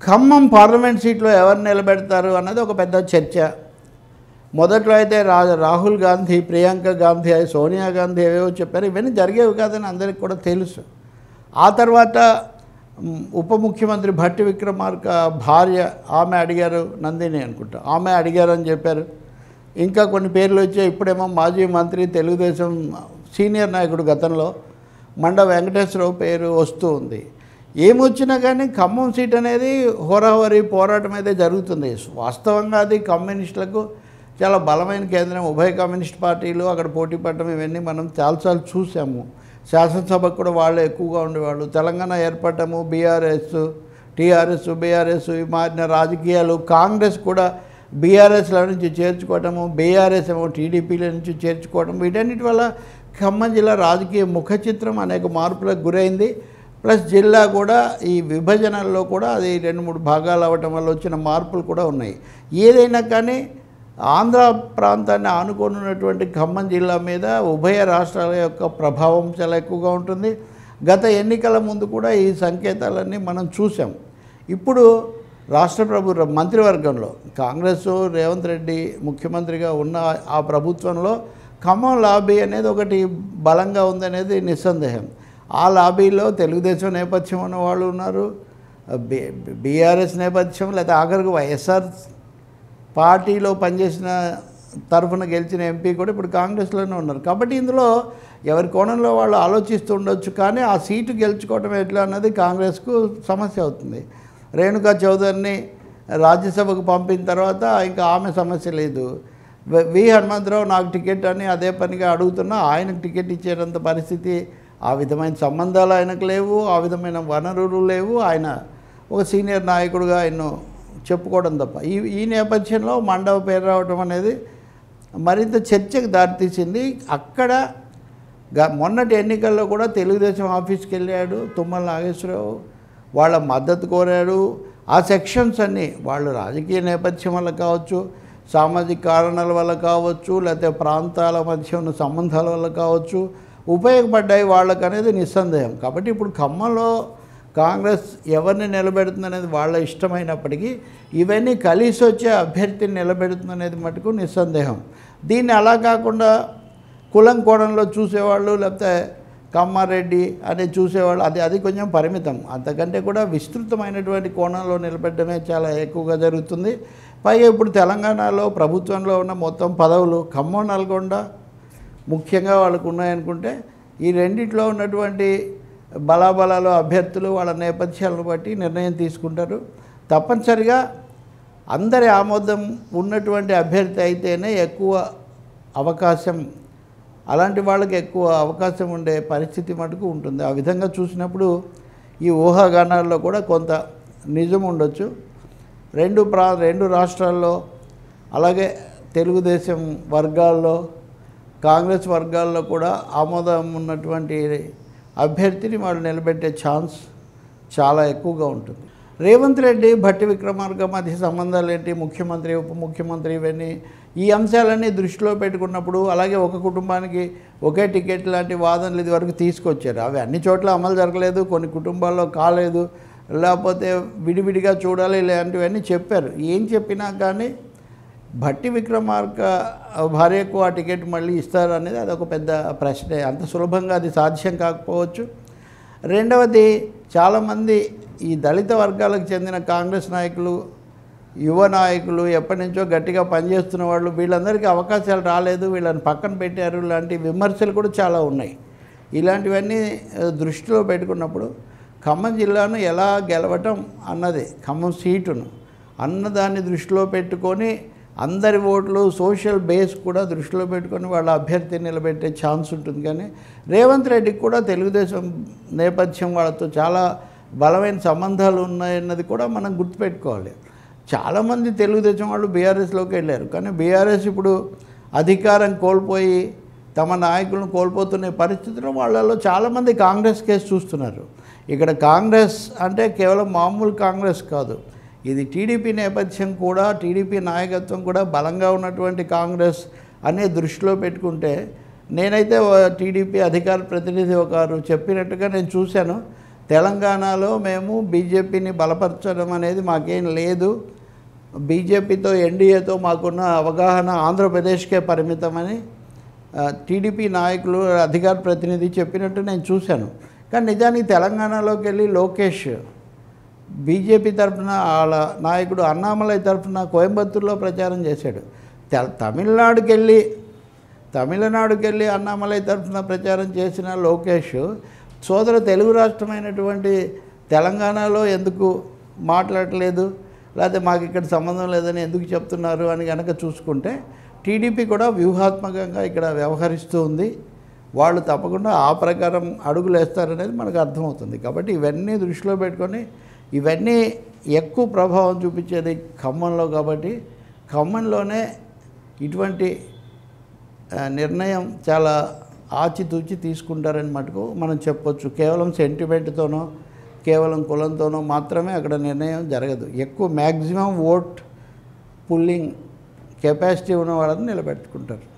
Khammam parliament సీట్లో ఎవరు నిలబెడతారు అన్నది ఒక పెద్ద చర్చ మొదట్లో అయితే రా రాహుల్ గాంధీ ప్రియాంక గాంధీ సోనియా గాంధీ ఏవేవో చెప్పారు ఇవన్నీ జరిగేవి కాదని అందరికీ కూడా తెలుసు ఆ తర్వాత మ్, ఉప ముఖ్యమంత్రి భట్టి విక్రమార్క భార్య ఆమె అడిగారు నందిని అనుకుంటా ఆమె అడిగారు అని చెప్పారు ఇంకా కొన్ని పేర్లు వచ్చాయి ఇప్పుడేమో మాజీ మంత్రి తెలుగుదేశం సీనియర్ నాయకుడు గతంలో మండ వెంకటేశ్వరరావు పేరు వస్తూ ఉంది ఏమొచ్చినా కానీ ఖమ్మం సీట్ అనేది హోరాహోరీ పోరాటం అయితే జరుగుతుంది వాస్తవంగా అది కమ్యూనిస్టులకు చాలా బలమైన కేంద్రం ఉభయ కమ్యూనిస్ట్ పార్టీలు అక్కడ పోటీ పడటం ఇవన్నీ మనం చాలాసార్లు చూసాము శాసనసభకు కూడా వాళ్ళు ఎక్కువగా ఉండేవాళ్ళు తెలంగాణ ఏర్పడటము బీఆర్ఎస్ టీఆర్ఎస్ బీఆర్ఎస్ ఈ మారిన రాజకీయాలు కాంగ్రెస్ కూడా బీఆర్ఎస్ల నుంచి చేర్చుకోవటము బీఆర్ఎస్ ఏమో టీడీపీల నుంచి చేర్చుకోవటం వీటన్నిటి వల్ల ఖమ్మం జిల్లా రాజకీయ ముఖ చిత్రం అనేక మార్పులకు గురైంది ప్లస్ జిల్లా కూడా ఈ విభజనల్లో కూడా అది రెండు మూడు భాగాలు అవ్వటం వల్ల వచ్చిన మార్పులు కూడా ఉన్నాయి ఏదైనా కానీ ఆంధ్ర ప్రాంతాన్ని ఆనుకొని ఉన్నటువంటి ఖమ్మం జిల్లా మీద ఉభయ రాష్ట్రాల యొక్క ప్రభావం చాలా ఎక్కువగా ఉంటుంది గత ఎన్నికల ముందు కూడా ఈ సంకేతాలన్నీ మనం చూసాం ఇప్పుడు రాష్ట్ర ప్రభు మంత్రివర్గంలో కాంగ్రెస్ రేవంత్ రెడ్డి ముఖ్యమంత్రిగా ఉన్న ఆ ప్రభుత్వంలో ఖమ్మం లాబీ అనేది ఒకటి బలంగా ఉందనేది నిస్సందేహం ఆ లాబీలో తెలుగుదేశం నేపథ్యం ఉన్న వాళ్ళు ఉన్నారు బి- బీఆర్ఎస్ నేపథ్యం లేదా ఆఖరికి వైఎస్ఆర్ పార్టీలో పనిచేసిన తరఫున గెలిచిన ఎంపీ కూడా ఇప్పుడు కాంగ్రెస్లోనే ఉన్నారు కాబట్టి ఇందులో ఎవరి కోణంలో వాళ్ళు ఆలోచిస్తూ ఉండొచ్చు కానీ ఆ సీటు గెలుచుకోవడం ఎట్లా అన్నది కాంగ్రెస్కు సమస్య అవుతుంది రేణుకా చౌదరిని రాజ్యసభకు పంపిన తర్వాత ఇంకా ఆమె సమస్య లేదు వి- వి హనుమంతరావు నాకు టికెట్ అని అదే పనిగా అడుగుతున్నా ఆయనకు టికెట్ ఇచ్చేటంత పరిస్థితి ఆ విధమైన సంబంధాలు ఆయనకు లేవు ఆ విధమైన వనరులు లేవు ఆయన ఒక సీనియర్ నాయకుడుగా ఆయన చెప్పుకోవడం తప్ప ఈ ఈ నేపథ్యంలో మండవ పేరు రావడం అనేది మరింత చర్చకు దారితీసింది అక్కడ గ- మొన్నటి ఎన్నికల్లో కూడా తెలుగుదేశం ఆఫీస్కి వెళ్ళాడు తుమ్మల నాగేశ్వరరావు వాళ్ళ మద్దతు కోరాడు ఆ సెక్షన్స్ అన్నీ వాళ్ళు రాజకీయ నేపథ్యం వల్ల కావచ్చు సామాజిక కారణాల వల్ల కావచ్చు లేకపోతే ప్రాంతాల మధ్య ఉన్న సంబంధాల వల్ల కావచ్చు ఉపయోగపడ్డాయి వాళ్ళకు అనేది నిస్సందేహం కాబట్టి ఇప్పుడు ఖమ్మంలో కాంగ్రెస్ ఎవరిని నిలబెడుతుంది అనేది వాళ్ళ ఇష్టమైనప్పటికీ ఇవన్నీ కలిసి వచ్చే అభ్యర్థిని నిలబెడుతుంది అనేది మటుకు నిస్సందేహం దీన్ని అలా కాకుండా కులం కోణంలో చూసేవాళ్ళు లేకపోతే కమ్మారెడ్డి అని చూసేవాళ్ళు అది అది కొంచెం పరిమితం అంతకంటే కూడా విస్తృతమైనటువంటి కోణంలో నిలబెట్టడమే చాలా ఎక్కువగా జరుగుతుంది పైగా ఇప్పుడు తెలంగాణలో ప్రభుత్వంలో ఉన్న మొత్తం పదవులు ఖమ్మం నల్గొండ ముఖ్యంగా వాళ్ళకు ఉన్నాయనుకుంటే ఈ రెండిట్లో ఉన్నటువంటి బలాబలాలు అభ్యర్థులు వాళ్ళ నేపథ్యాలను బట్టి నిర్ణయం తీసుకుంటారు తప్పనిసరిగా అందరి ఆమోదం ఉన్నటువంటి అభ్యర్థి అయితేనే ఎక్కువ అవకాశం అలాంటి వాళ్ళకి ఎక్కువ అవకాశం ఉండే పరిస్థితి మటుకు ఉంటుంది ఆ విధంగా చూసినప్పుడు ఈ ఊహాగానాల్లో కూడా కొంత నిజం ఉండొచ్చు రెండు ప్రా రెండు రాష్ట్రాల్లో అలాగే తెలుగుదేశం వర్గాల్లో కాంగ్రెస్ వర్గాల్లో కూడా ఆమోదం ఉన్నటువంటి అభ్యర్థిని వాళ్ళు నిలబెట్టే ఛాన్స్ చాలా ఎక్కువగా ఉంటుంది రేవంత్ రెడ్డి భట్టి విక్రమార్క మధ్య సంబంధాలు ఏంటి ముఖ్యమంత్రి ఉప ముఖ్యమంత్రి ఇవన్నీ ఈ అంశాలన్నీ దృష్టిలో పెట్టుకున్నప్పుడు అలాగే ఒక కుటుంబానికి ఒకే టికెట్ లాంటి వాదనలు ఇది వరకు తీసుకొచ్చారు అవి అన్ని చోట్ల అమలు జరగలేదు కొన్ని కుటుంబాల్లో కాలేదు లేకపోతే విడివిడిగా చూడాలి ఇలాంటివన్నీ చెప్పారు ఏం చెప్పినా కానీ భట్టి విక్రమార్క భార్యకు ఆ టికెట్ మళ్ళీ ఇస్తారు అనేది అదొక పెద్ద ప్రశ్నే అంత సులభంగా అది సాధ్యం కాకపోవచ్చు రెండవది చాలామంది ఈ దళిత వర్గాలకు చెందిన కాంగ్రెస్ నాయకులు యువ నాయకులు ఎప్పటి నుంచో గట్టిగా పనిచేస్తున్న వాళ్ళు వీళ్ళందరికీ అవకాశాలు రాలేదు వీళ్ళని పక్కన పెట్టారు లాంటి విమర్శలు కూడా చాలా ఉన్నాయి ఇలాంటివన్నీ ఆ, దృష్టిలో పెట్టుకున్నప్పుడు ఖమ్మం జిల్లాను ఎలా గెలవటం అన్నది ఖమ్మం సీటును అన్నదాన్ని దృష్టిలో పెట్టుకొని అందరి ఓట్లు సోషల్ బేస్ కూడా దృష్టిలో పెట్టుకొని వాళ్ళ అభ్యర్థిని నిలబెట్టే ఛాన్స్ ఉంటుంది కానీ రేవంత్ రెడ్డికి కూడా తెలుగుదేశం నేపథ్యం వాళ్ళతో చాలా బలమైన సంబంధాలు ఉన్నాయన్నది కూడా మనం గుర్తుపెట్టుకోవాలి చాలామంది తెలుగుదేశం వాళ్ళు బీఆర్ఎస్లోకి వెళ్ళారు కానీ బీఆర్ఎస్ ఇప్పుడు అధికారం కోల్పోయి తమ నాయకులను కోల్పోతున్న పరిస్థితిలో వాళ్ళలో చాలామంది కాంగ్రెస్ కేసు చూస్తున్నారు ఇక్కడ కాంగ్రెస్ అంటే కేవలం మామూలు కాంగ్రెస్ కాదు ఇది టీడీపీ నేపథ్యం కూడా టీడీపీ నాయకత్వం కూడా బలంగా ఉన్నటువంటి కాంగ్రెస్ అనే దృష్టిలో పెట్టుకుంటే నేనైతే ఓ టీడీపీ అధికార ప్రతినిధి ఒకరు చెప్పినట్టుగా నేను చూశాను తెలంగాణలో మేము బీజేపీని బలపరచడం అనేది మాకేం లేదు బీజేపీతో ఎన్డీఏతో మాకున్న అవగాహన ఆంధ్రప్రదేశ్కే పరిమితమని ఆ, టీడీపీ నాయకులు అధికార ప్రతినిధి చెప్పినట్టు నేను చూశాను కానీ నిజానికి తెలంగాణలోకి వెళ్ళి లోకేష్ బీజేపీ తరఫున వాళ్ళ నాయకుడు అన్నామలై తరఫున కోయంబత్తూరులో ప్రచారం చేశాడు తె- తమిళనాడుకి వెళ్ళి తమిళనాడుకి వెళ్ళి అన్నామలై తరఫున ప్రచారం చేసిన లోకేష్ సోదర తెలుగు రాష్ట్రమైనటువంటి తెలంగాణలో ఎందుకు మాట్లాడలేదు లేకపోతే మాకు ఇక్కడ సంబంధం లేదని ఎందుకు చెప్తున్నారు అని కనుక చూసుకుంటే టీడీపీ కూడా వ్యూహాత్మకంగా ఇక్కడ వ్యవహరిస్తూ ఉంది వాళ్ళు తప్పకుండా ఆ ప్రకారం అడుగులు వేస్తారనేది మనకు అర్థమవుతుంది కాబట్టి ఇవన్నీ దృష్టిలో పెట్టుకొని ఇవన్నీ ఎక్కువ ప్రభావం చూపించేది ఖమ్మంలో కాబట్టి ఖమ్మంలోనే ఇటువంటి ఆ, నిర్ణయం చాలా ఆచితూచి తీసుకుంటారని మటుకు మనం చెప్పొచ్చు కేవలం సెంటిమెంట్తోనో కేవలం కులంతోనో మాత్రమే అక్కడ నిర్ణయం జరగదు ఎక్కువ మ్యాక్సిమం ఓట్ పుల్లింగ్ కెపాసిటీ ఉన్న వాళ్ళని నిలబెట్టుకుంటారు